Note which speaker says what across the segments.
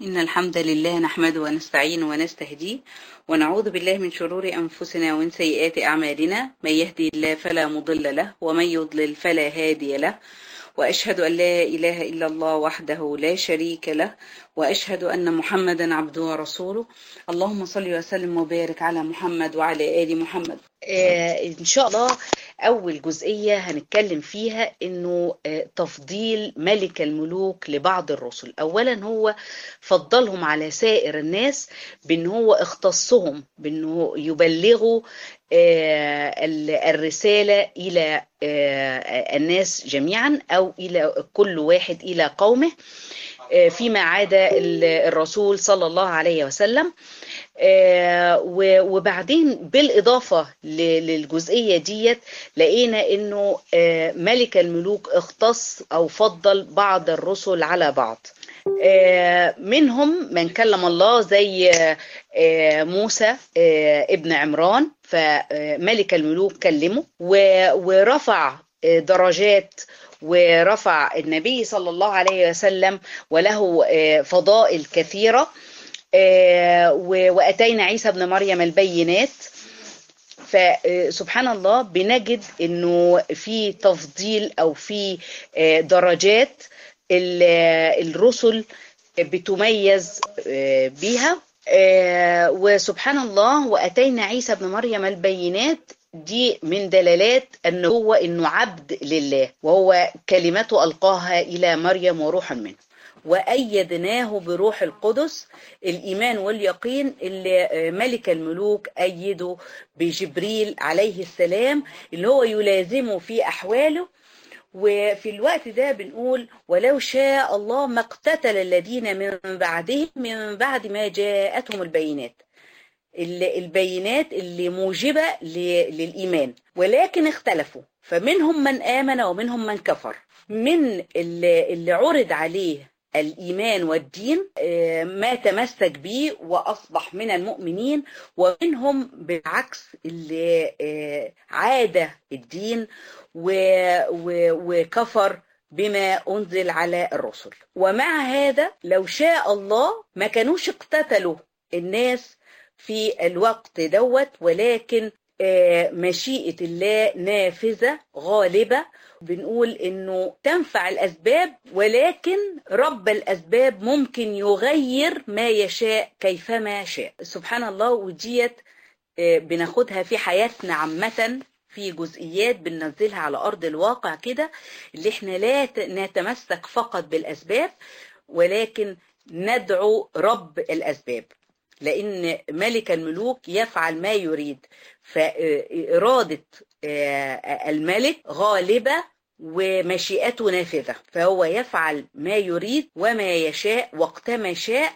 Speaker 1: إن الحمد لله نحمده ونستعينه ونستهديه ونعوذ بالله من شرور أنفسنا ومن سيئات أعمالنا من يهدي الله فلا مضل له ومن يضلل فلا هادي له وأشهد أن لا إله إلا الله وحده لا شريك له وأشهد أن محمدا عبده ورسوله اللهم صل وسلم وبارك على محمد وعلى آل محمد
Speaker 2: آه إن شاء الله أول جزئية هنتكلم فيها إنه آه تفضيل ملك الملوك لبعض الرسل أولا هو فضلهم على سائر الناس بأن هو اختصهم بأنه يبلغوا آه الرسالة إلى الناس جميعا أو إلى كل واحد إلى قومه فيما عدا الرسول صلى الله عليه وسلم وبعدين بالإضافة للجزئية ديت لقينا أنه ملك الملوك اختص أو فضل بعض الرسل على بعض منهم من كلم الله زي موسى ابن عمران فملك الملوك كلمه ورفع درجات ورفع النبي صلى الله عليه وسلم وله فضائل كثيرة وأتينا عيسى ابن مريم البينات فسبحان الله بنجد انه في تفضيل او في درجات الرسل بتميز بيها وسبحان الله واتينا عيسى ابن مريم البينات دي من دلالات انه هو انه عبد لله وهو كلمته القاها الى مريم وروح منه
Speaker 1: وأيدناه بروح القدس الإيمان واليقين اللي ملك الملوك أيده بجبريل عليه السلام اللي هو يلازمه في أحواله وفي الوقت ده بنقول ولو شاء الله ما اقتتل الذين من بعدهم من بعد ما جاءتهم البينات البينات اللي موجبة للإيمان ولكن اختلفوا فمنهم من آمن ومنهم من كفر من اللي, اللي عرض عليه الإيمان والدين ما تمسك به وأصبح من المؤمنين ومنهم بالعكس اللي عاد الدين وكفر بما أنزل على الرسل ومع هذا لو شاء الله ما كانوش اقتتلوا الناس في الوقت دوت ولكن مشيئة الله نافذة غالبة بنقول انه تنفع الاسباب ولكن رب الاسباب ممكن يغير ما يشاء كيفما شاء سبحان الله وديت بناخدها في حياتنا عامة في جزئيات بننزلها على ارض الواقع كده اللي احنا لا نتمسك فقط بالاسباب ولكن ندعو رب الاسباب لأن ملك الملوك يفعل ما يريد فإرادة الملك غالبة ومشيئته نافذة فهو يفعل ما يريد وما يشاء وقت ما شاء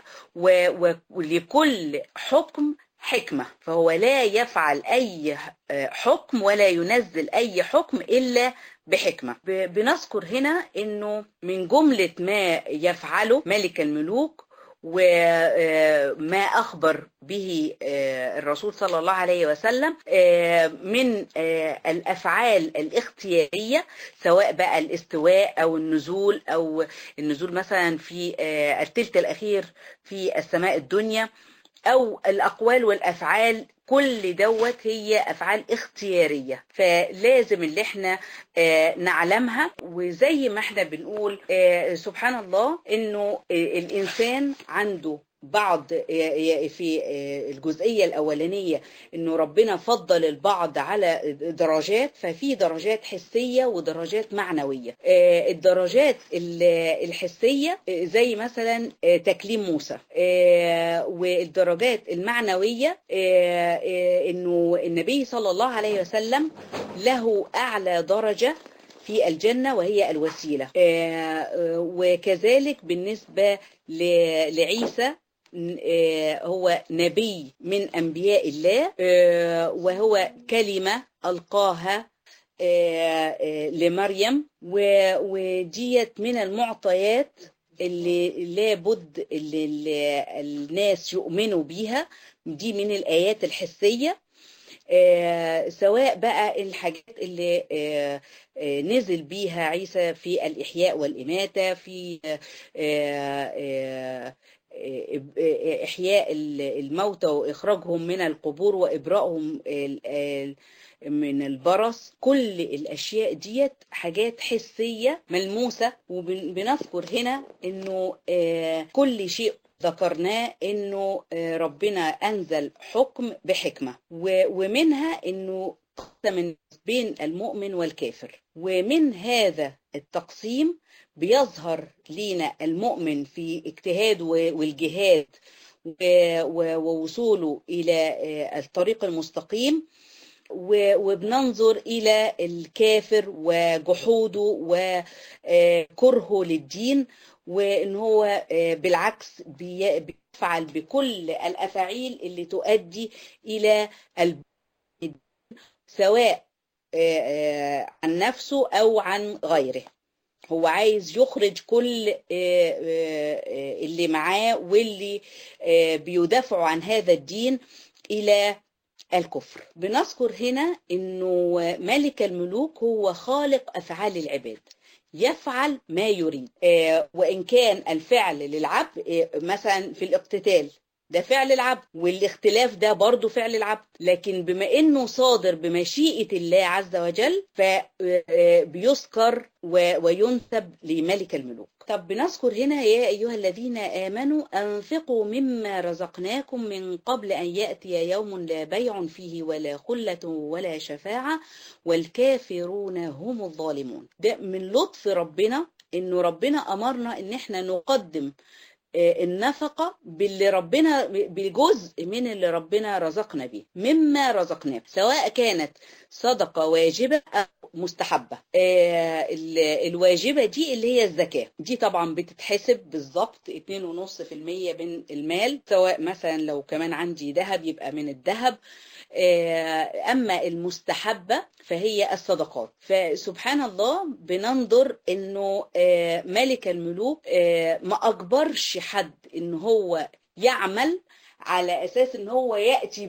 Speaker 1: ولكل حكم حكمة فهو لا يفعل أي حكم ولا ينزل أي حكم إلا بحكمة بنذكر هنا أنه من جملة ما يفعله ملك الملوك وما أخبر به الرسول صلى الله عليه وسلم من الأفعال الاختيارية سواء بقى الاستواء أو النزول أو النزول مثلا في التلت الأخير في السماء الدنيا أو الأقوال والأفعال كل دوت هي أفعال اختيارية فلازم اللي احنا نعلمها وزي ما احنا بنقول سبحان الله انه الإنسان عنده بعض في الجزئية الأولانية أنه ربنا فضل البعض على درجات ففي درجات حسية ودرجات معنوية الدرجات الحسية زي مثلا تكليم موسى والدرجات المعنوية أنه النبي صلى الله عليه وسلم له أعلى درجة في الجنة وهي الوسيلة وكذلك بالنسبة لعيسى هو نبي من أنبياء الله وهو كلمة ألقاها لمريم وديت من المعطيات اللي لابد اللي الناس يؤمنوا بيها دي من الآيات الحسية آه سواء بقى الحاجات اللي آه آه نزل بيها عيسى في الإحياء والإماتة في إحياء الموتى وإخراجهم من القبور وإبرائهم من البرص كل الأشياء ديت حاجات حسية ملموسة وبنذكر هنا إنه كل شيء ذكرناه انه ربنا انزل حكم بحكمه ومنها انه قسم بين المؤمن والكافر ومن هذا التقسيم بيظهر لينا المؤمن في اجتهاده والجهاد ووصوله الى الطريق المستقيم وبننظر الى الكافر وجحوده وكرهه للدين وان هو بالعكس بيفعل بكل الافاعيل اللي تؤدي الى سواء عن نفسه او عن غيره هو عايز يخرج كل اللي معاه واللي بيدافعوا عن هذا الدين الى الكفر بنذكر هنا انه ملك الملوك هو خالق افعال العباد يفعل ما يريد وان كان الفعل للعبد مثلا في الاقتتال ده فعل العبد والاختلاف ده برضه فعل العبد لكن بما انه صادر بمشيئة الله عز وجل فبيذكر وينسب لملك الملوك طب بنذكر هنا يا أيها الذين آمنوا أنفقوا مما رزقناكم من قبل أن يأتي يوم لا بيع فيه ولا خلة ولا شفاعة والكافرون هم الظالمون ده من لطف ربنا إنه ربنا أمرنا إن احنا نقدم النفقة باللي ربنا بجزء من اللي ربنا رزقنا بيه مما رزقناه سواء كانت صدقة واجبة أو مستحبة الواجبة دي اللي هي الزكاة دي طبعا بتتحسب بالظبط 2.5% من المال سواء مثلا لو كمان عندي ذهب يبقى من الذهب أما المستحبة فهي الصدقات فسبحان الله بننظر أنه ملك الملوك ما أجبرش حد أنه هو يعمل على أساس أنه هو يأتي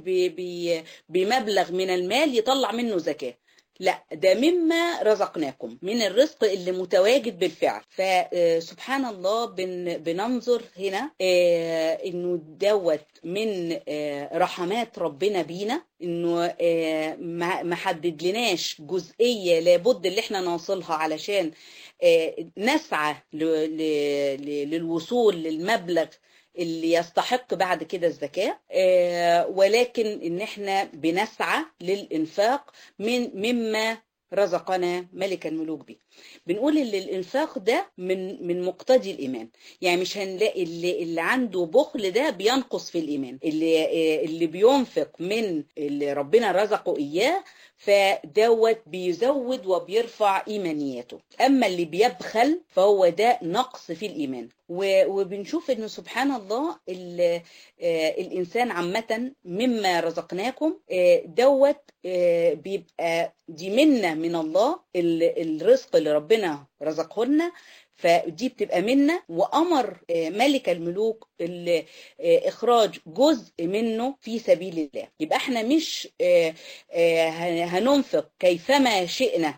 Speaker 1: بمبلغ من المال يطلع منه زكاة لا ده مما رزقناكم من الرزق اللي متواجد بالفعل فسبحان الله بن بننظر هنا انه دوت من رحمات ربنا بينا انه ما حدد لناش جزئيه لابد اللي احنا نوصلها علشان نسعى للوصول للمبلغ اللي يستحق بعد كده الزكاة آه ولكن ان احنا بنسعى للانفاق من مما رزقنا ملك الملوك به بنقول ان الانفاق ده من من مقتضي الايمان يعني مش هنلاقي اللي, اللي عنده بخل ده بينقص في الايمان اللي اللي بينفق من اللي ربنا رزقه اياه فدوت بيزود وبيرفع ايمانياته اما اللي بيبخل فهو ده نقص في الايمان وبنشوف انه سبحان الله الانسان عامه مما رزقناكم دوت بيبقى دي منا من الله الرزق اللي ربنا رزقه لنا فدي بتبقى منا وامر ملك الملوك اخراج جزء منه في سبيل الله يبقى احنا مش هننفق كيفما شئنا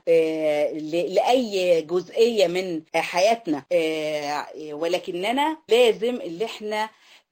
Speaker 1: لاي جزئيه من حياتنا ولكننا لازم اللي احنا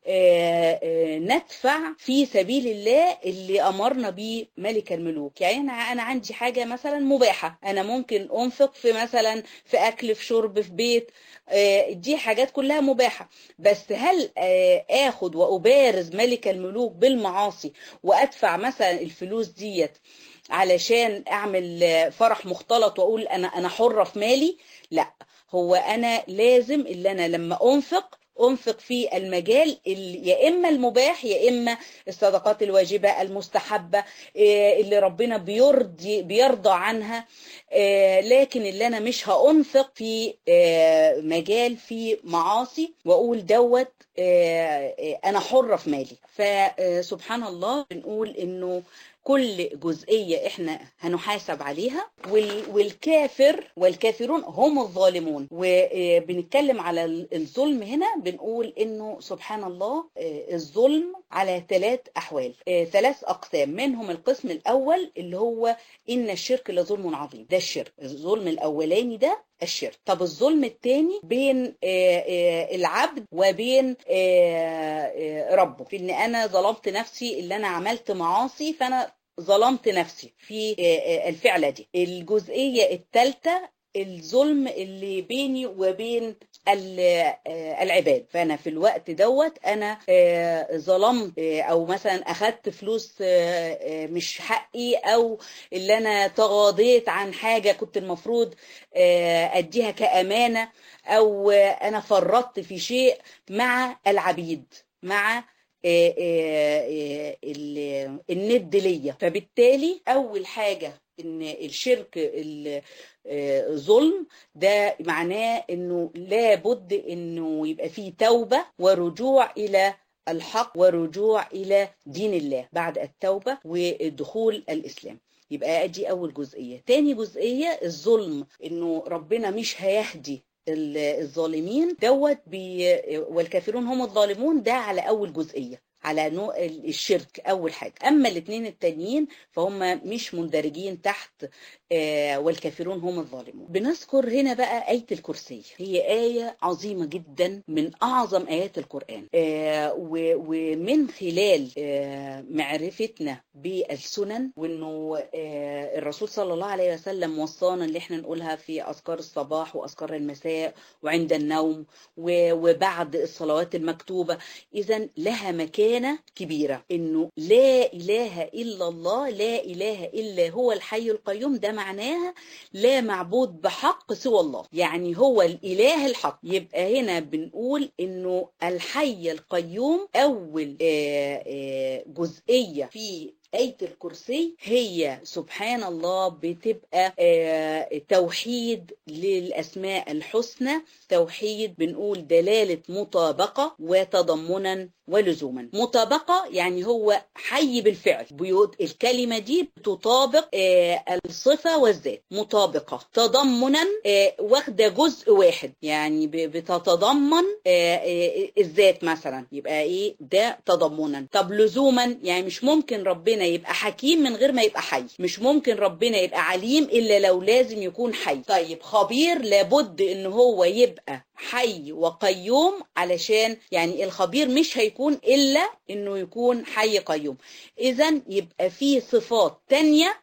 Speaker 1: ندفع في سبيل الله اللي امرنا بيه ملك الملوك يعني انا انا عندي حاجه مثلا مباحه انا ممكن انفق في مثلا في اكل في شرب في بيت دي حاجات كلها مباحه بس هل اخد وابارز ملك الملوك بالمعاصي وادفع مثلا الفلوس ديت علشان اعمل فرح مختلط واقول انا انا حره في مالي لا هو انا لازم اللي انا لما انفق انفق في المجال يا اما المباح يا اما الصدقات الواجبه المستحبه اللي ربنا بيرضي بيرضى عنها لكن اللي انا مش هانفق في مجال في معاصي واقول دوت انا حره في مالي فسبحان الله بنقول انه كل جزئية احنا هنحاسب عليها والكافر والكافرون هم الظالمون وبنتكلم على الظلم هنا بنقول انه سبحان الله الظلم على ثلاث احوال ثلاث اقسام منهم القسم الاول اللي هو ان الشرك لظلم عظيم ده الشرك الظلم الاولاني ده الشرك طب الظلم الثاني بين العبد وبين ربه في ان انا ظلمت نفسي اللي انا عملت معاصي فانا ظلمت نفسي في الفعلة دي الجزئية الثالثة الظلم اللي بيني وبين العباد فانا في الوقت دوت انا ظلمت او مثلا اخدت فلوس مش حقي او اللي انا تغاضيت عن حاجة كنت المفروض اديها كامانة او انا فرطت في شيء مع العبيد مع الند ليا فبالتالي اول حاجة ان الشرك الظلم ده معناه انه لابد انه يبقى فيه توبة ورجوع الى الحق ورجوع الى دين الله بعد التوبة ودخول الاسلام يبقى ادي اول جزئية تاني جزئية الظلم انه ربنا مش هيهدي الظالمين دوت بي والكافرون هم الظالمون ده على اول جزئيه على نوع الشرك اول حاجه اما الاثنين التانيين فهم مش مندرجين تحت والكافرون هم الظالمون بنذكر هنا بقى آية الكرسي هي آية عظيمة جدا من أعظم آيات القرآن ومن خلال معرفتنا بالسنن وانه الرسول صلى الله عليه وسلم وصانا اللي احنا نقولها في أذكار الصباح وأذكار المساء وعند النوم وبعد الصلوات المكتوبة إذا لها مكانة كبيرة انه لا إله إلا الله لا إله إلا هو الحي القيوم ده معناها لا معبود بحق سوى الله يعني هو الإله الحق يبقى هنا بنقول انه الحي القيوم اول جزئية في آية الكرسي هي سبحان الله بتبقى توحيد للأسماء الحسنى توحيد بنقول دلالة مطابقة وتضمنا ولزوما مطابقة يعني هو حي بالفعل بيوت الكلمة دي بتطابق الصفة والذات مطابقة تضمنا واخدة جزء واحد يعني بتتضمن الذات مثلا يبقى ايه ده تضمنا طب لزوما يعني مش ممكن ربنا يبقى حكيم من غير ما يبقى حي مش ممكن ربنا يبقى عليم الا لو لازم يكون حي طيب خبير لابد ان هو يبقى حي وقيوم علشان يعني الخبير مش هيكون إلا إنه يكون حي قيوم إذا يبقى فيه صفات تانية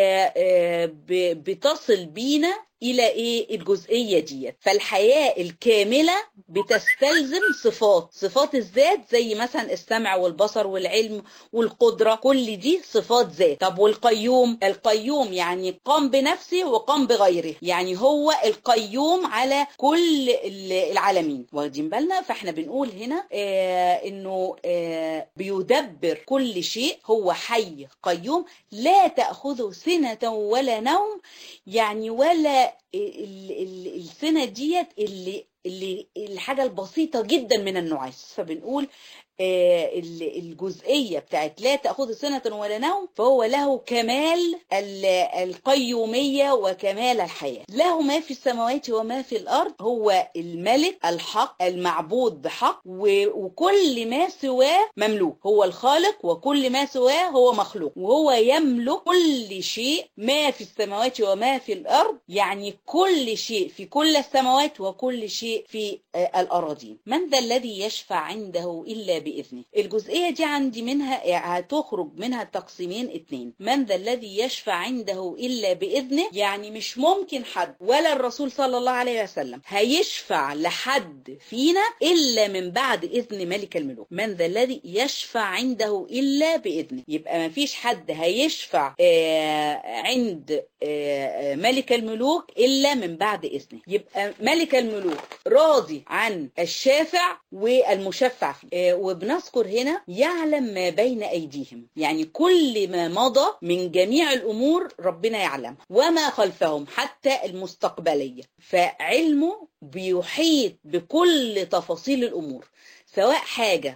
Speaker 1: بتصل بينا الى ايه الجزئيه ديت فالحياه الكامله بتستلزم صفات صفات الذات زي مثلا السمع والبصر والعلم والقدره كل دي صفات ذات طب والقيوم القيوم يعني قام بنفسه وقام بغيره يعني هو القيوم على كل العالمين واخدين بالنا فاحنا بنقول هنا آه انه آه بيدبر كل شيء هو حي قيوم لا تاخذه سنه ولا نوم يعني ولا السنه ديت اللي اللي الحاجه البسيطه جدا من النعاس فبنقول الجزئية بتاعت لا تأخذ سنة ولا نوم فهو له كمال القيومية وكمال الحياة له ما في السماوات وما في الأرض هو الملك الحق المعبود بحق وكل ما سواه مملوك هو الخالق وكل ما سواه هو مخلوق وهو يملك كل شيء ما في السماوات وما في الأرض يعني كل شيء في كل السماوات وكل شيء في الأراضين من ذا الذي يشفع عنده إلا بإذنه الجزئية دي عندي منها هتخرج منها تقسيمين اتنين من ذا الذي يشفع عنده إلا بإذنه يعني مش ممكن حد ولا الرسول صلى الله عليه وسلم هيشفع لحد فينا إلا من بعد إذن ملك الملوك من ذا الذي يشفع عنده إلا بإذنه يبقى ما فيش حد هيشفع عند ملك الملوك إلا من بعد إذنه يبقى ملك الملوك راضي عن الشافع والمشفع فيه وبنذكر هنا يعلم ما بين أيديهم يعني كل ما مضى من جميع الأمور ربنا يعلم وما خلفهم حتى المستقبلية فعلمه بيحيط بكل تفاصيل الأمور سواء حاجة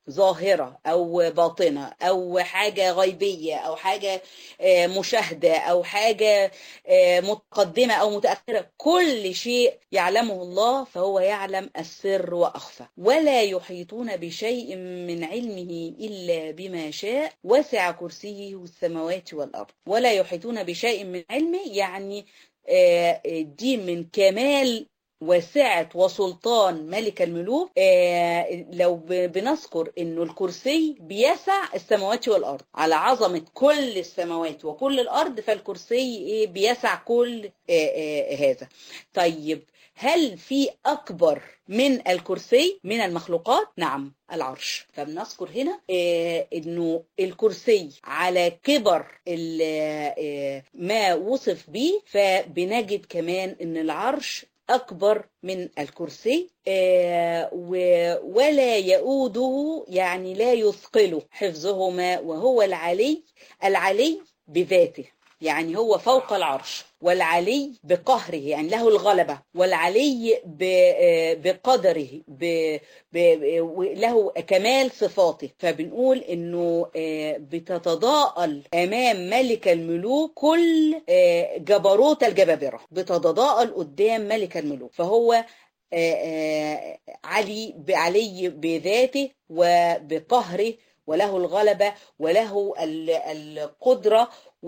Speaker 1: ظاهرة أو باطنة أو حاجة غيبية أو حاجة آه، مشاهدة أو حاجة آه، متقدمة أو متأخرة كل شيء يعلمه الله فهو يعلم السر وأخفى ولا يحيطون بشيء من علمه إلا بما شاء وسع كرسيه السماوات والأرض ولا يحيطون بشيء من علمه يعني آه، دي من كمال وسعة وسلطان ملك الملوك آه، لو ب- بنذكر انه الكرسي بيسع السماوات والارض على عظمة كل السماوات وكل الارض فالكرسي إيه بيسع كل آه، آه، هذا طيب هل في اكبر من الكرسي من المخلوقات نعم العرش فبنذكر هنا آه، انه الكرسي على كبر ال- آه، ما وصف به فبنجد كمان ان العرش أكبر من الكرسي آه، و- ولا يؤوده يعني لا يثقله حفظهما وهو العلي العلي بذاته يعني هو فوق العرش والعلي بقهره يعني له الغلبة والعلي ب- آه، بقدره ب- ب- و- له كمال صفاته فبنقول انه آه، بتتضاءل امام ملك الملوك كل آه، جبروت الجبابرة بتتضاءل قدام ملك الملوك فهو آه، آه، علي علي بذاته وبقهره وله الغلبة وله ال- القدرة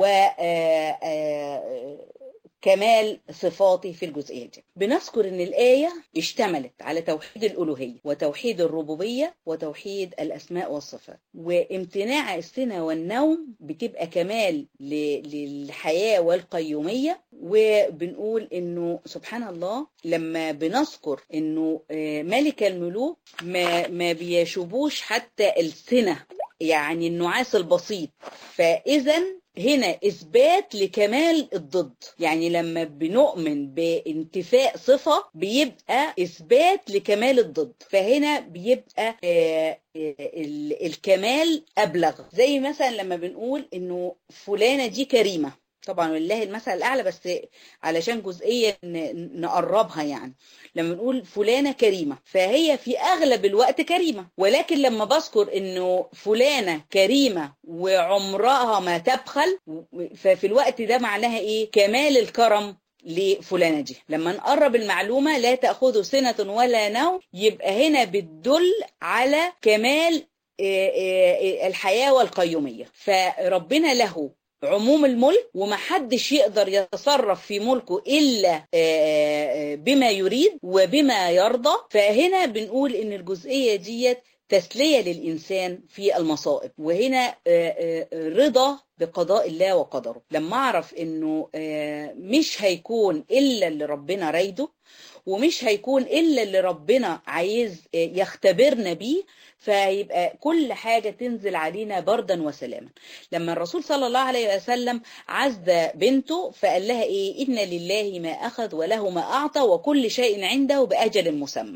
Speaker 1: وكمال صفاته في الجزئية دي بنذكر ان الآية اشتملت على توحيد الألوهية وتوحيد الربوبية وتوحيد الأسماء والصفات وامتناع السنة والنوم بتبقى كمال ل- للحياة والقيومية وبنقول انه سبحان الله لما بنذكر انه آه، ملك الملوك ما, ما بيشوبوش حتى السنة يعني النعاس البسيط فإذا هنا إثبات لكمال الضد يعني لما بنؤمن بانتفاء صفة بيبقى إثبات لكمال الضد فهنا بيبقى آه، آه، ال- الكمال أبلغ زي مثلا لما بنقول إنه فلانة دي كريمة طبعا ولله المثل الأعلى بس علشان جزئية ن- نقربها يعني لما نقول فلانة كريمة فهي في أغلب الوقت كريمة ولكن لما بذكر إنه فلانة كريمة وعمرها ما تبخل ففي الوقت ده معناها إيه كمال الكرم لفلانة دي لما نقرب المعلومة لا تأخذ سنة ولا نوم يبقى هنا بتدل على كمال آه، آه، آه، الحياة والقيومية فربنا له عموم الملك ومحدش يقدر يتصرف في ملكه إلا آه، آه، بما يريد وبما يرضى فهنا بنقول إن الجزئية ديت تسلية للإنسان في المصائب وهنا آه، آه، رضا بقضاء الله وقدره لما أعرف إنه آه، مش هيكون إلا اللي ربنا رايده ومش هيكون إلا اللي ربنا عايز آه، يختبرنا بيه فيبقى كل حاجة تنزل علينا بردا وسلاما لما الرسول صلى الله عليه وسلم عز بنته فقال لها إيه إن لله ما أخذ وله ما أعطى وكل شيء عنده بأجل مسمى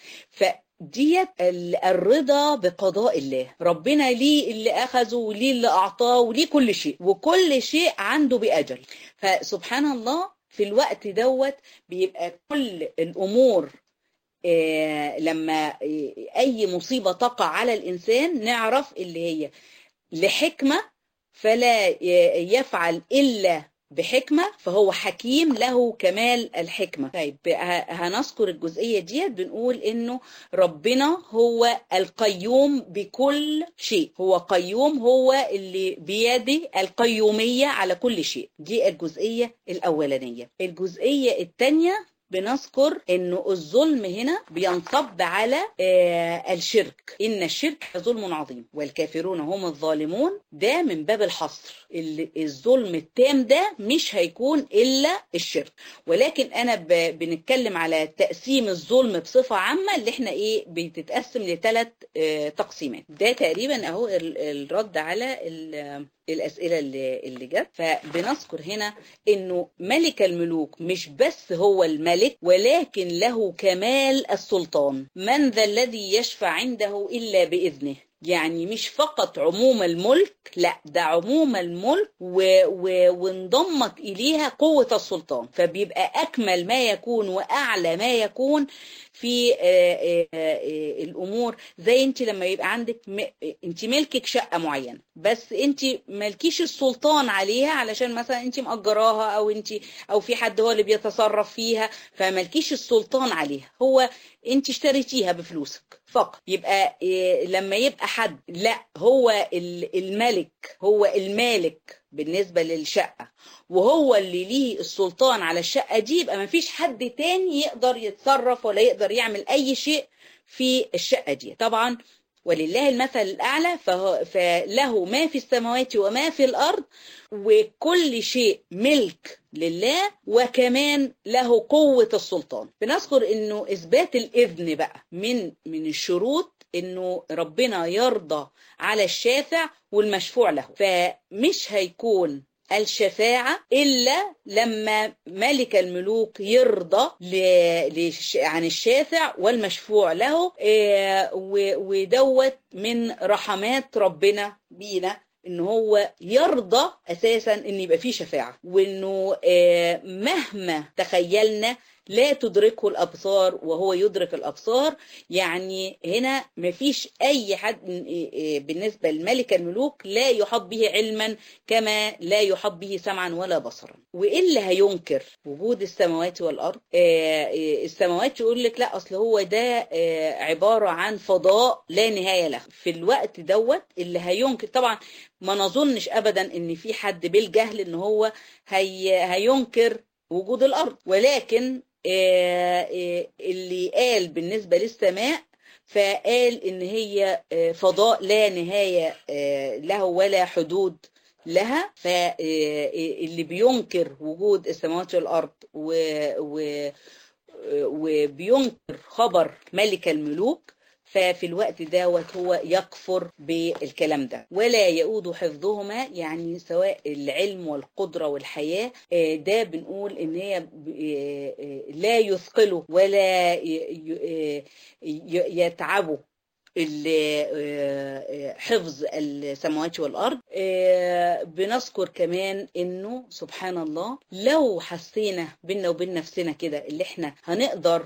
Speaker 1: فديت ال- الرضا بقضاء الله ربنا ليه اللي أخذه وليه اللي أعطاه وليه كل شيء وكل شيء عنده بأجل فسبحان الله في الوقت دوت بيبقى كل الأمور آه، لما آه، أي مصيبة تقع على الإنسان نعرف اللي هي لحكمة فلا ي- يفعل إلا بحكمة فهو حكيم له كمال الحكمة طيب ه- هنذكر الجزئية ديت بنقول إنه ربنا هو القيوم بكل شيء هو قيوم هو اللي بيده القيومية على كل شيء دي الجزئية الأولانية الجزئية الثانية بنذكر انه الظلم هنا بينصب على آه الشرك ان الشرك ظلم عظيم والكافرون هم الظالمون ده من باب الحصر ال- الظلم التام ده مش هيكون الا الشرك ولكن انا ب- بنتكلم على تقسيم الظلم بصفة عامة اللي احنا ايه بتتقسم لثلاث آه تقسيمات ده تقريبا اهو ال- الرد على ال- الأسئلة اللي, اللي جت فبنذكر هنا إنه ملك الملوك مش بس هو الملك ولكن له كمال السلطان من ذا الذي يشفع عنده إلا بإذنه يعني مش فقط عموم الملك لا ده عموم الملك و... و... وانضمت إليها قوة السلطان فبيبقى أكمل ما يكون وأعلى ما يكون في آآ آآ الأمور زي أنت لما يبقى عندك م... أنت ملكك شقة معينة بس أنت مالكيش السلطان عليها علشان مثلا أنت مأجراها أو أنت أو في حد هو اللي بيتصرف فيها فمالكيش السلطان عليها هو أنت اشتريتيها بفلوسك فقط يبقى إيه لما يبقى حد لا هو الملك هو المالك بالنسبة للشقة وهو اللي ليه السلطان على الشقة دي يبقى مفيش حد تاني يقدر يتصرف ولا يقدر يعمل أي شيء في الشقة دي طبعا ولله المثل الأعلى فهو فله ما في السماوات وما في الأرض وكل شيء ملك لله وكمان له قوة السلطان بنذكر انه اثبات الاذن بقى من من الشروط انه ربنا يرضى على الشافع والمشفوع له فمش هيكون الشفاعة إلا لما ملك الملوك يرضى عن الشافع والمشفوع له ودوت من رحمات ربنا بينا ان هو يرضى اساسا ان يبقى فيه شفاعة وانه مهما تخيلنا لا تدركه الابصار وهو يدرك الابصار يعني هنا مفيش اي حد بالنسبه لملك الملوك لا يحط به علما كما لا يحط به سمعا ولا بصرا والا هينكر وجود السماوات والارض السماوات يقول لك لا اصل هو ده عباره عن فضاء لا نهايه له في الوقت دوت اللي هينكر طبعا ما نظنش ابدا ان في حد بالجهل ان هو هي هينكر وجود الارض ولكن اللي قال بالنسبة للسماء فقال ان هي فضاء لا نهاية له ولا حدود لها فاللي بينكر وجود السماوات والارض و... و... وبينكر خبر ملك الملوك ففي الوقت دوت هو يكفر بالكلام ده ولا يؤود حفظهما يعني سواء العلم والقدرة والحياة ده بنقول ان هي لا يثقله ولا يتعبه حفظ السماوات والارض بنذكر كمان انه سبحان الله لو حسينا بينا وبين نفسنا كده اللي احنا هنقدر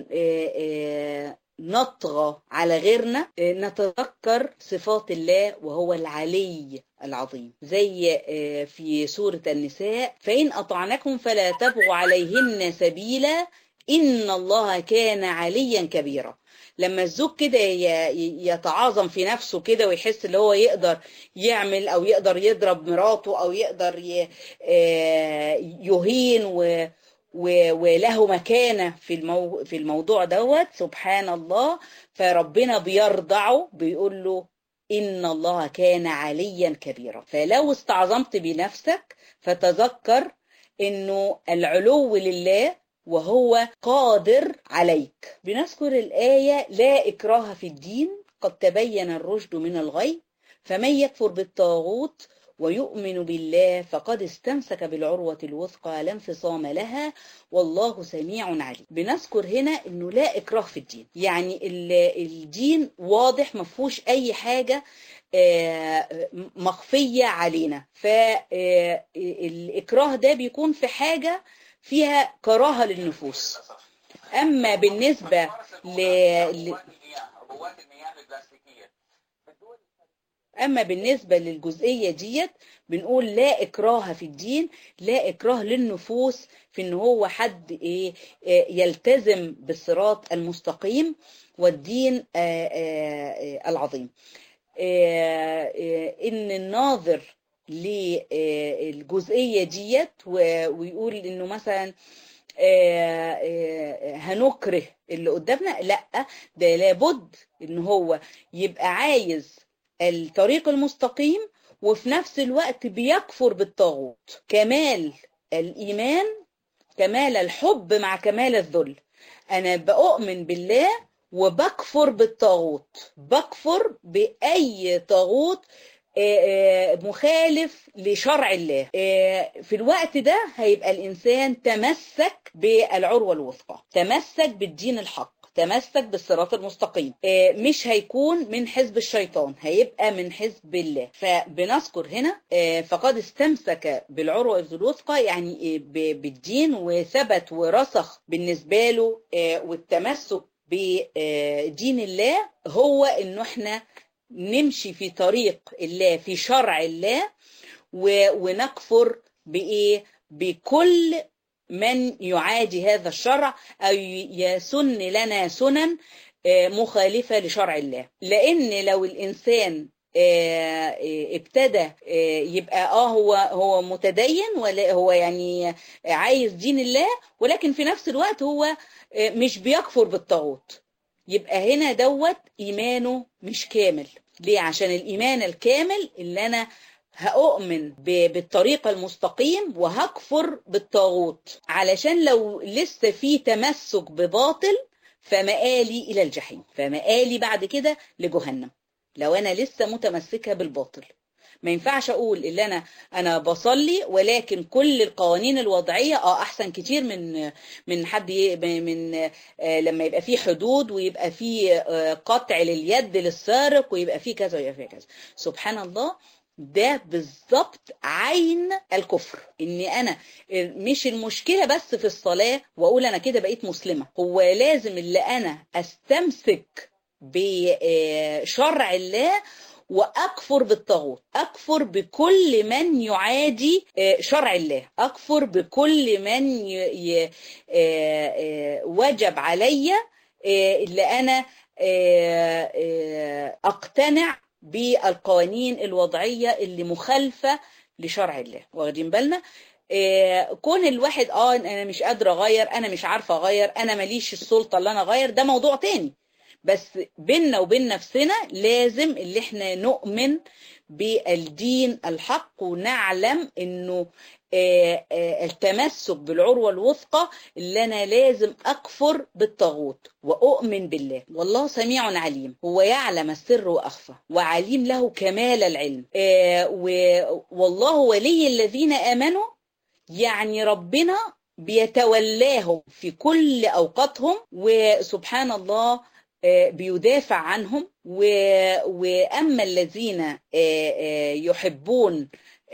Speaker 1: نطغى على غيرنا نتذكر صفات الله وهو العلي العظيم زي في سورة النساء فإن أطعنكم فلا تبغوا عليهن سبيلا إن الله كان عليا كبيرا لما الزوج كده يتعاظم في نفسه كده ويحس اللي هو يقدر يعمل او يقدر يضرب مراته او يقدر يهين و وله مكانة في المو... في الموضوع دوت سبحان الله فربنا بيرضعه بيقول له إن الله كان عليا كبيرا فلو استعظمت بنفسك فتذكر إنه العلو لله وهو قادر عليك بنذكر الآية لا إكراه في الدين قد تبين الرشد من الغي فمن يكفر بالطاغوت ويؤمن بالله فقد استمسك بالعروة الوثقى لا انفصام لها والله سميع عليم بنذكر هنا انه لا اكراه في الدين يعني الدين واضح ما فيهوش اي حاجة مخفية علينا فالاكراه ده بيكون في حاجة فيها كراهة للنفوس اما بالنسبة ل... أما بالنسبة للجزئية ديت بنقول لا إكراه في الدين لا إكراه للنفوس في إن هو حد إيه يلتزم بالصراط المستقيم والدين العظيم إن الناظر للجزئية ديت ويقول إنه مثلا هنكره اللي قدامنا لا ده لابد إن هو يبقى عايز الطريق المستقيم وفي نفس الوقت بيكفر بالطاغوت كمال الإيمان كمال الحب مع كمال الذل أنا بأؤمن بالله وبكفر بالطاغوت بكفر بأي طاغوت مخالف لشرع الله في الوقت ده هيبقى الإنسان تمسك بالعروة الوثقى تمسك بالدين الحق تمسك بالصراط المستقيم مش هيكون من حزب الشيطان هيبقى من حزب الله فبنذكر هنا فقد استمسك بالعروة الوثقى يعني بالدين وثبت ورسخ بالنسبة له والتمسك بدين الله هو انه احنا نمشي في طريق الله في شرع الله ونكفر بايه بكل من يعادي هذا الشرع او يسن لنا سنن مخالفه لشرع الله لان لو الانسان ابتدى يبقى اه هو هو متدين ولا هو يعني عايز دين الله ولكن في نفس الوقت هو مش بيكفر بالطاغوت يبقى هنا دوت ايمانه مش كامل ليه عشان الايمان الكامل اللي انا هأؤمن بالطريق المستقيم وهكفر بالطاغوت علشان لو لسه في تمسك بباطل فمآلي إلى الجحيم فمآلي بعد كده لجهنم لو أنا لسه متمسكة بالباطل ما ينفعش اقول اللي انا انا بصلي ولكن كل القوانين الوضعيه اه احسن كتير من من حد من آه لما يبقى في حدود ويبقى في آه قطع لليد للسارق ويبقى في كذا ويبقى في كذا سبحان الله ده بالظبط عين الكفر اني انا مش المشكله بس في الصلاه واقول انا كده بقيت مسلمه هو لازم اللي انا استمسك بشرع الله واكفر بالطاغوت اكفر بكل من يعادي شرع الله اكفر بكل من وجب علي اللي انا اقتنع بالقوانين الوضعيه اللي مخالفه لشرع الله واخدين بالنا كون الواحد اه انا مش قادره اغير انا مش عارفه اغير انا ماليش السلطه اللي انا اغير ده موضوع تاني بس بيننا وبين نفسنا لازم اللي احنا نؤمن بالدين الحق ونعلم انه التمسك بالعروة الوثقى اللي أنا لازم أكفر بالطاغوت وأؤمن بالله والله سميع عليم هو يعلم السر وأخفى وعليم له كمال العلم والله ولي الذين آمنوا يعني ربنا بيتولاهم في كل أوقاتهم وسبحان الله بيدافع عنهم وأما الذين يحبون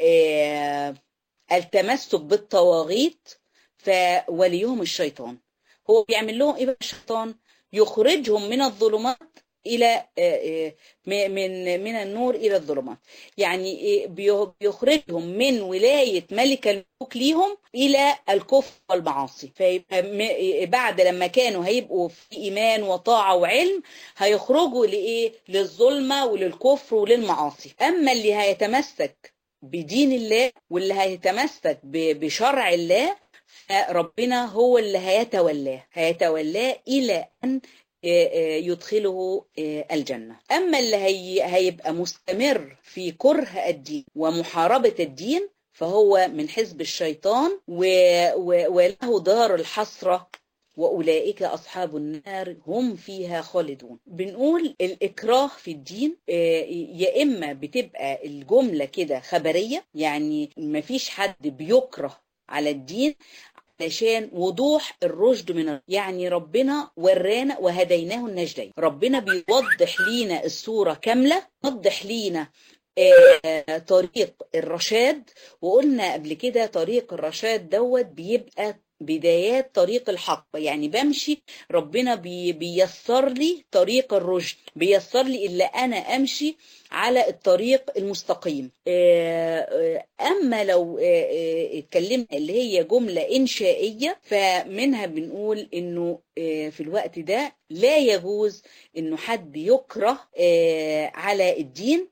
Speaker 1: التمسك بالطواغيت فوليهم الشيطان هو بيعمل لهم ايه بقى الشيطان يخرجهم من الظلمات الى من من النور الى الظلمات يعني بيخرجهم من ولايه ملك الملوك ليهم الى الكفر والمعاصي فيبقى بعد لما كانوا هيبقوا في ايمان وطاعه وعلم هيخرجوا لايه للظلمه وللكفر وللمعاصي اما اللي هيتمسك بدين الله واللي هيتمسك بشرع الله ربنا هو اللي هيتولاه هيتولاه إلى أن يدخله الجنة أما اللي هي هيبقى مستمر في كره الدين ومحاربة الدين فهو من حزب الشيطان وله دار الحسرة وأولئك أصحاب النار هم فيها خالدون بنقول الإكراه في الدين يا إما بتبقى الجملة كده خبرية يعني مفيش حد بيكره على الدين علشان وضوح الرشد من يعني ربنا ورانا وهديناه النجدين ربنا بيوضح لينا الصورة كاملة يوضح لينا آه طريق الرشاد وقلنا قبل كده طريق الرشاد دوت بيبقى بدايات طريق الحق يعني بمشي ربنا بي بيسر لي طريق الرشد بيسر لي إلا أنا أمشي على الطريق المستقيم أما لو اتكلمنا اللي هي جملة إنشائية فمنها بنقول إنه في الوقت ده لا يجوز إنه حد يكره على الدين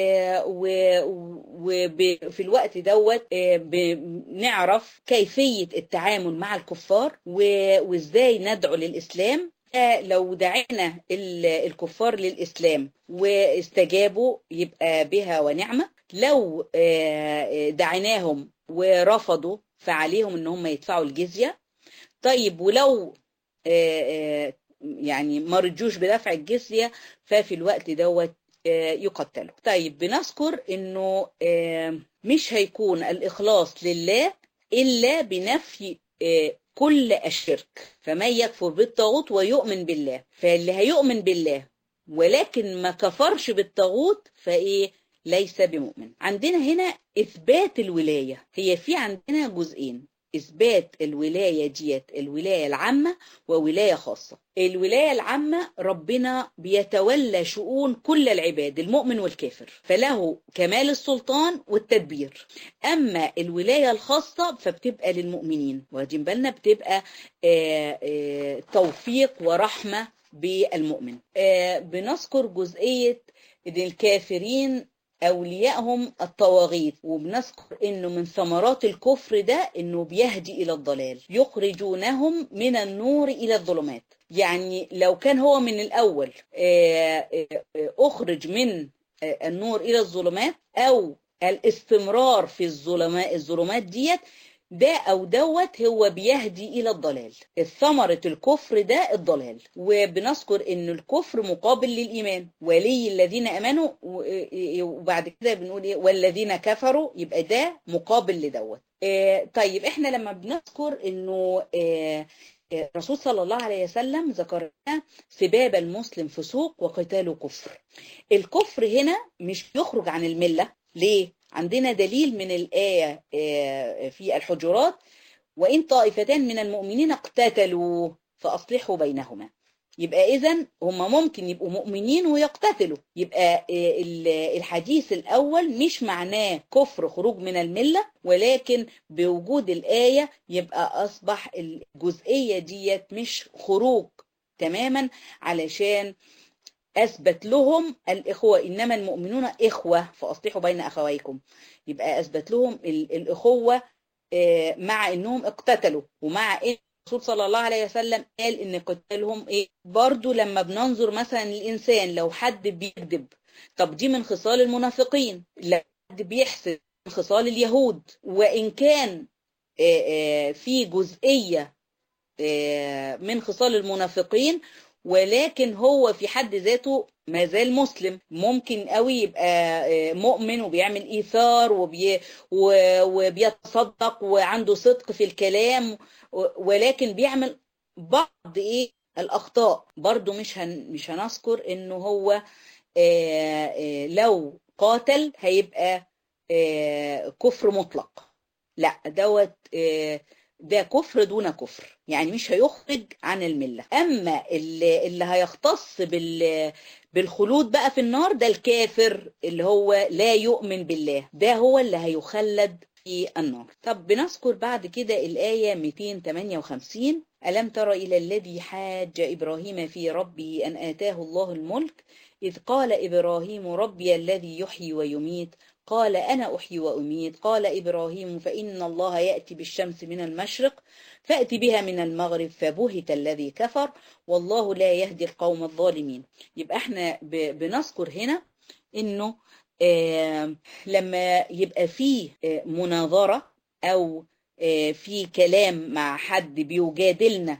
Speaker 1: وفي الوقت دوت بنعرف كيفية التعامل مع الكفار وإزاي ندعو للإسلام لو دعينا الكفار للإسلام واستجابوا يبقى بها ونعمة لو دعيناهم ورفضوا فعليهم ان هم يدفعوا الجزية طيب ولو يعني ما رجوش بدفع الجزية ففي الوقت دوت يقتلوا طيب بنذكر انه مش هيكون الاخلاص لله الا بنفي كل الشرك فمن يكفر بالطاغوت ويؤمن بالله فاللي هيؤمن بالله ولكن ما كفرش بالطاغوت فايه ليس بمؤمن عندنا هنا اثبات الولايه هي في عندنا جزئين اثبات الولايه ديت الولايه العامه وولايه خاصه الولايه العامه ربنا بيتولى شؤون كل العباد المؤمن والكافر فله كمال السلطان والتدبير اما الولايه الخاصه فبتبقى للمؤمنين واخدين بالنا بتبقى آآ آآ توفيق ورحمه بالمؤمن بنذكر جزئيه ان الكافرين أوليائهم الطواغيت وبنذكر إنه من ثمرات الكفر ده إنه بيهدي إلى الضلال يخرجونهم من النور إلى الظلمات يعني لو كان هو من الأول أخرج من النور إلى الظلمات أو الاستمرار في الظلمات الظلمات ديت ده او دوت هو بيهدي الى الضلال الثمرة الكفر ده الضلال وبنذكر ان الكفر مقابل للايمان ولي الذين امنوا وبعد كده بنقول ايه والذين كفروا يبقى ده مقابل لدوت طيب احنا لما بنذكر انه الرسول صلى الله عليه وسلم ذكر لنا سباب المسلم فسوق وقتاله كفر الكفر هنا مش بيخرج عن المله ليه عندنا دليل من الآية في الحجرات وإن طائفتان من المؤمنين اقتتلوا فأصلحوا بينهما يبقى إذا هم ممكن يبقوا مؤمنين ويقتتلوا يبقى الحديث الأول مش معناه كفر خروج من الملة ولكن بوجود الآية يبقى أصبح الجزئية ديت مش خروج تماما علشان أثبت لهم الإخوة إنما المؤمنون إخوة فأصلحوا بين أخويكم يبقى أثبت لهم الإخوة مع إنهم اقتتلوا ومع إن الرسول صلى الله عليه وسلم قال إن قتالهم إيه برضو لما بننظر مثلا الإنسان لو حد بيكذب طب دي من خصال المنافقين لو حد بيحسد من خصال اليهود وإن كان في جزئية من خصال المنافقين ولكن هو في حد ذاته ما زال مسلم ممكن قوي يبقى مؤمن وبيعمل ايثار وبي وبيتصدق وعنده صدق في الكلام ولكن بيعمل بعض ايه الاخطاء برضو مش هن مش هنذكر انه هو لو قاتل هيبقى كفر مطلق لا دوت ده كفر دون كفر يعني مش هيخرج عن الملة أما اللي, اللي هيختص بال بالخلود بقى في النار ده الكافر اللي هو لا يؤمن بالله ده هو اللي هيخلد في النار طب بنذكر بعد كده الآية 258 ألم تر إلى الذي حاج إبراهيم في ربه أن آتاه الله الملك إذ قال إبراهيم ربي الذي يحيي ويميت قال أنا أحيي وأميت قال إبراهيم فإن الله يأتي بالشمس من المشرق فأت بها من المغرب فبهت الذي كفر والله لا يهدي القوم الظالمين يبقى احنا بنذكر هنا انه آه لما يبقى فيه آه مناظرة او آه في كلام مع حد بيجادلنا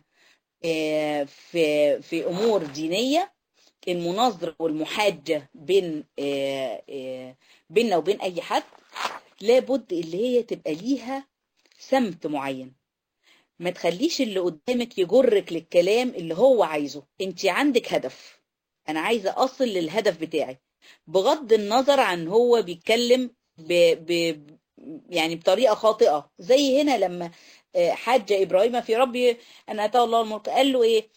Speaker 1: في في امور دينيه المناظرة والمحاجة بين بيننا وبين أي حد لابد اللي هي تبقى ليها سمت معين ما تخليش اللي قدامك يجرك للكلام اللي هو عايزه انت عندك هدف انا عايزة اصل للهدف بتاعي بغض النظر عن هو بيتكلم ب... ب... يعني بطريقة خاطئة زي هنا لما حج إبراهيم في ربي أن أتاه الله الملك قال له إيه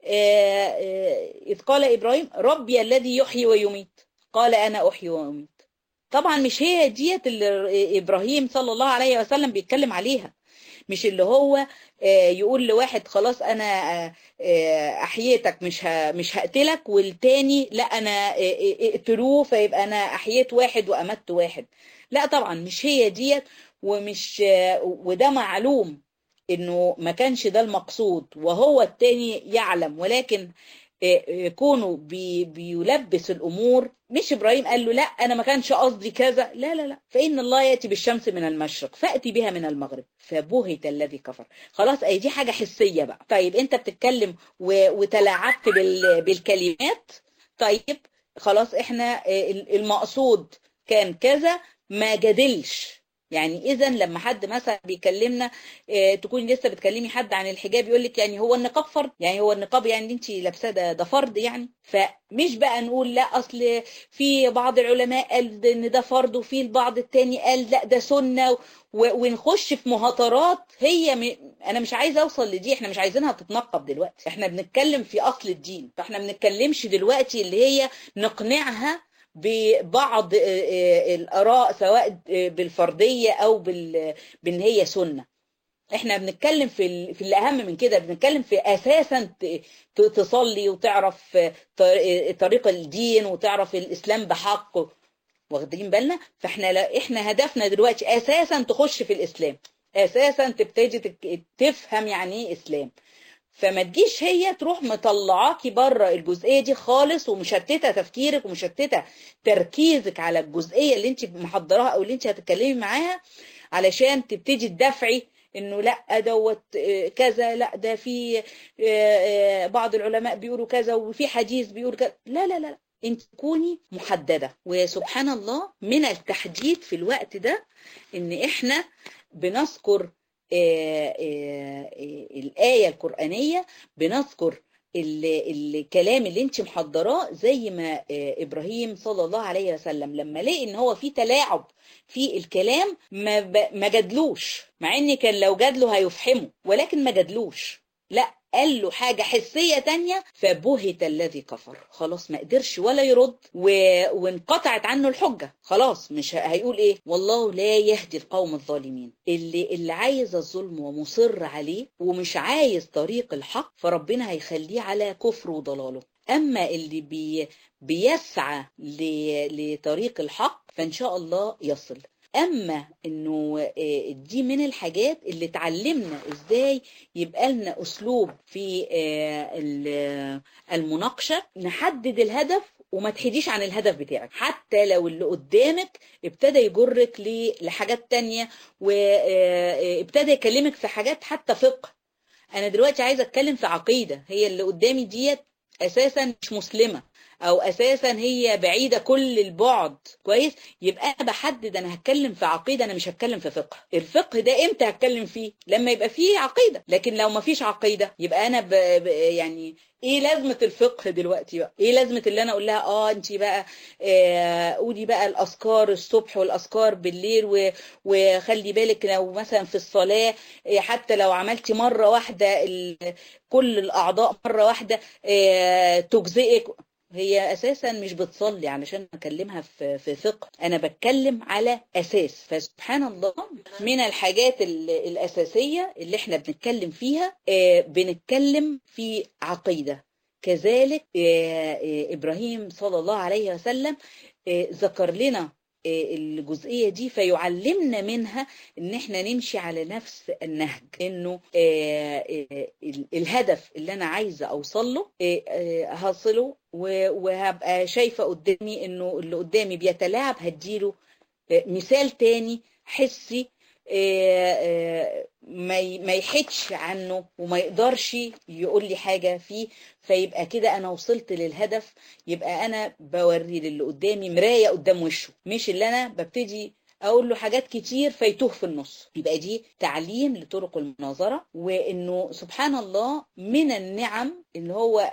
Speaker 1: إذ قال إبراهيم ربي الذي يحيي ويميت قال أنا أحيي وأميت طبعا مش هي ديت اللي إبراهيم صلى الله عليه وسلم بيتكلم عليها مش اللي هو يقول لواحد خلاص أنا أحييتك مش مش هقتلك والتاني لا أنا اقتلوه فيبقى أنا أحييت واحد وأمت واحد لا طبعا مش هي ديت ومش وده معلوم انه ما كانش ده المقصود وهو التاني يعلم ولكن كونه بي بيلبس الامور مش ابراهيم قال له لا انا ما كانش قصدي كذا لا لا لا فان الله ياتي بالشمس من المشرق فاتي بها من المغرب فبهت الذي كفر خلاص اي دي حاجه حسيه بقى طيب انت بتتكلم وتلاعبت بالكلمات طيب خلاص احنا المقصود كان كذا ما جادلش يعني اذا لما حد مثلا بيكلمنا اه تكوني لسه بتكلمي حد عن الحجاب يقول لك يعني هو النقاب فرض يعني هو النقاب يعني انت لابساه ده ده فرض يعني فمش بقى نقول لا اصل في بعض العلماء قال ان ده فرض وفي البعض التاني قال لا ده سنه ونخش في مهاترات هي م... انا مش عايزه اوصل لدي احنا مش عايزينها تتنقب دلوقتي احنا بنتكلم في اصل الدين فاحنا بنتكلمش دلوقتي اللي هي نقنعها ببعض الآراء سواء بالفردية أو بأن هي سنة احنا بنتكلم في في الاهم من كده بنتكلم في اساسا تصلي وتعرف طريق الدين وتعرف الاسلام بحق واخدين بالنا فاحنا لا احنا هدفنا دلوقتي اساسا تخش في الاسلام اساسا تبتدي تفهم يعني ايه اسلام فما تجيش هي تروح مطلعاكي بره الجزئيه دي خالص ومشتته تفكيرك ومشتته تركيزك على الجزئيه اللي انت محضراها او اللي انت هتتكلمي معاها علشان تبتدي تدافعي انه لا دوت كذا لا ده في بعض العلماء بيقولوا كذا وفي حديث بيقول كذا لا لا لا انت تكوني محدده وسبحان الله من التحديد في الوقت ده ان احنا بنذكر آآ آآ الآية القرآنية بنذكر الكلام اللي انت محضراه زي ما ابراهيم صلى الله عليه وسلم لما لقي ان هو في تلاعب في الكلام ما ما جادلوش مع ان كان لو جادله هيفحمه ولكن ما جادلوش لا قال له حاجة حسية تانية فبهت الذي كفر خلاص ما قدرش ولا يرد و... وانقطعت عنه الحجة خلاص مش هيقول ايه والله لا يهدي القوم الظالمين اللي اللي عايز الظلم ومصر عليه ومش عايز طريق الحق فربنا هيخليه على كفر وضلاله اما اللي بي... بيسعى ل... لطريق الحق فان شاء الله يصل اما انه دي من الحاجات اللي اتعلمنا ازاي يبقى لنا اسلوب في المناقشه نحدد الهدف وما تحيديش عن الهدف بتاعك حتى لو اللي قدامك ابتدى يجرك لحاجات تانية وابتدى يكلمك في حاجات حتى فقه انا دلوقتي عايزه اتكلم في عقيده هي اللي قدامي ديت اساسا مش مسلمه او اساسا هي بعيده كل البعد كويس يبقى انا بحدد انا هتكلم في عقيده انا مش هتكلم في فقه الفقه ده امتى هتكلم فيه لما يبقى فيه عقيده لكن لو ما فيش عقيده يبقى انا ب... ب... يعني ايه لازمه الفقه دلوقتي بقى ايه لازمه اللي انا اقول لها اه انت بقى آه قولي بقى الاذكار الصبح والاذكار بالليل و... وخلي بالك لو مثلا في الصلاه حتى لو عملتي مره واحده ال... كل الاعضاء مره واحده آه تجزئك هي اساسا مش بتصلي علشان اكلمها في في فقه انا بتكلم على اساس فسبحان الله من الحاجات الاساسيه اللي احنا بنتكلم فيها بنتكلم في عقيده كذلك ابراهيم صلى الله عليه وسلم ذكر لنا الجزئية دي فيعلمنا منها ان احنا نمشي على نفس النهج انه الهدف اللي انا عايزة اوصل له هصله وهبقى شايفة قدامي انه اللي قدامي بيتلاعب هديله مثال تاني حسي ما يحدش عنه وما يقدرش يقول لي حاجة فيه فيبقى كده أنا وصلت للهدف يبقى أنا بوري للي قدامي مراية قدام وشه مش اللي أنا ببتدي أقول له حاجات كتير فيتوه في النص يبقى دي تعليم لطرق المناظرة وإنه سبحان الله من النعم إن هو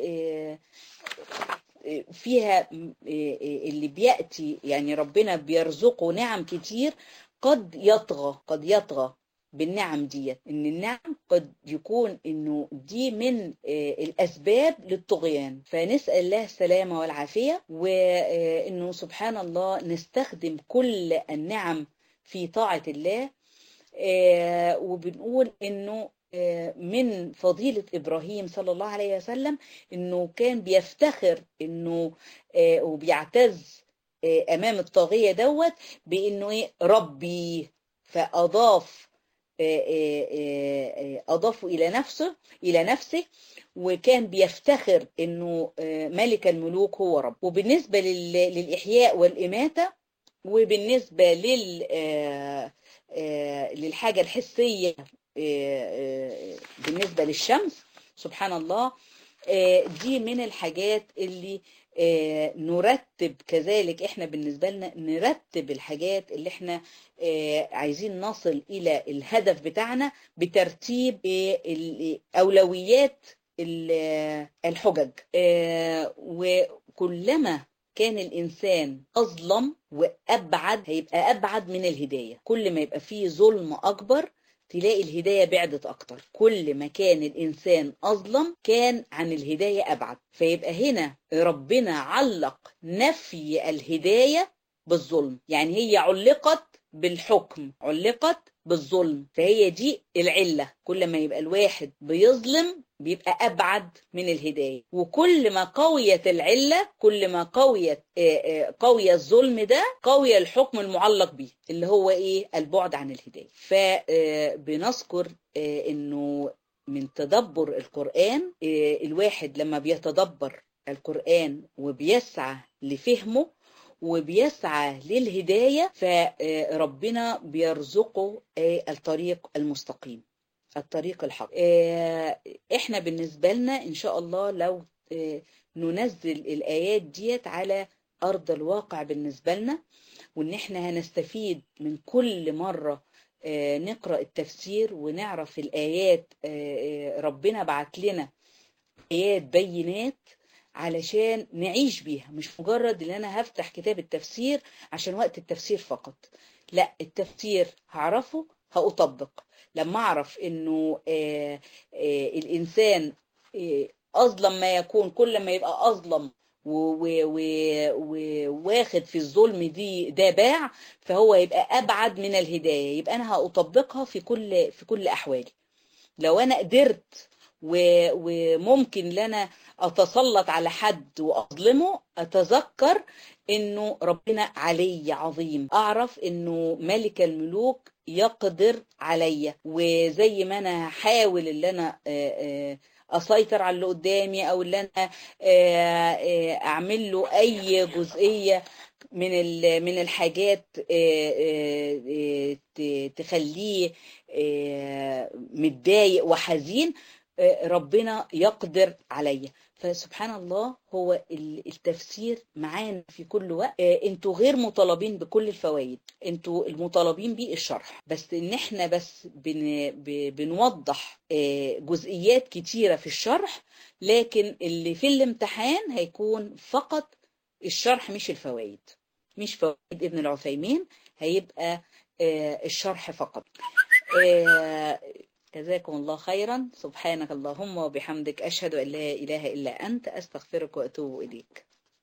Speaker 1: فيها اللي بيأتي يعني ربنا بيرزقه نعم كتير قد يطغى قد يطغى بالنعم ديت ان النعم قد يكون انه دي من الاسباب للطغيان فنسال الله السلامه والعافيه وانه سبحان الله نستخدم كل النعم في طاعه الله وبنقول انه من فضيلة إبراهيم صلى الله عليه وسلم إنه كان بيفتخر إنه وبيعتز امام الطاغيه دوت بانه ايه ربي فاضاف اضافه الى نفسه الى نفسه وكان بيفتخر انه ملك الملوك هو رب وبالنسبه للاحياء والاماته وبالنسبه لل للحاجه الحسيه بالنسبه للشمس سبحان الله دي من الحاجات اللي آه، نرتب كذلك احنا بالنسبة لنا نرتب الحاجات اللي احنا آه، عايزين نصل الى الهدف بتاعنا بترتيب آه، الاولويات ال- الحجج آه، وكلما كان الإنسان أظلم وأبعد هيبقى أبعد من الهداية كل ما يبقى فيه ظلم أكبر تلاقي الهداية بعدت أكتر كل ما كان الإنسان أظلم كان عن الهداية أبعد فيبقى هنا ربنا علق نفي الهداية بالظلم يعني هي علقت بالحكم علقت بالظلم فهي دي العلة كل ما يبقى الواحد بيظلم بيبقى أبعد من الهداية وكل ما قويت العلة كل ما قويت آه، آه، قوي الظلم ده قوي الحكم المعلق به اللي هو إيه البعد عن الهداية فبنذكر إنه من تدبر القرآن آه، الواحد لما بيتدبر القرآن وبيسعى لفهمه وبيسعى للهداية فربنا بيرزقه آه، الطريق المستقيم الطريق الحق آه، احنا بالنسبة لنا ان شاء الله لو آه، ننزل الآيات ديت على أرض الواقع بالنسبة لنا وإن إحنا هنستفيد من كل مرة آه، نقرأ التفسير ونعرف الآيات آه، آه، ربنا بعت لنا آيات بينات علشان نعيش بيها مش مجرد ان انا هفتح كتاب التفسير عشان وقت التفسير فقط لا التفسير هعرفه هأطبق لما اعرف انه آه آه الانسان آه اظلم ما يكون كل ما يبقى اظلم وواخد في الظلم دي ده باع فهو يبقى ابعد من الهدايه يبقى انا هأطبقها في كل في كل احوالي لو انا قدرت وممكن لنا اتسلط على حد واظلمه اتذكر انه ربنا علي عظيم اعرف انه ملك الملوك يقدر عليا وزي ما انا هحاول ان انا اسيطر على اللي قدامي او ان انا اعمل له اي جزئيه من من الحاجات تخليه متضايق وحزين ربنا يقدر عليا فسبحان الله هو التفسير معانا في كل وقت انتوا غير مطالبين بكل الفوائد انتوا المطالبين بيه الشرح بس ان احنا بس بن بنوضح جزئيات كتيرة في الشرح لكن اللي في الامتحان هيكون فقط الشرح مش الفوائد مش فوائد ابن العثيمين هيبقى الشرح فقط جزاكم الله خيرا سبحانك اللهم وبحمدك أشهد أن لا إله إلا أنت أستغفرك وأتوب إليك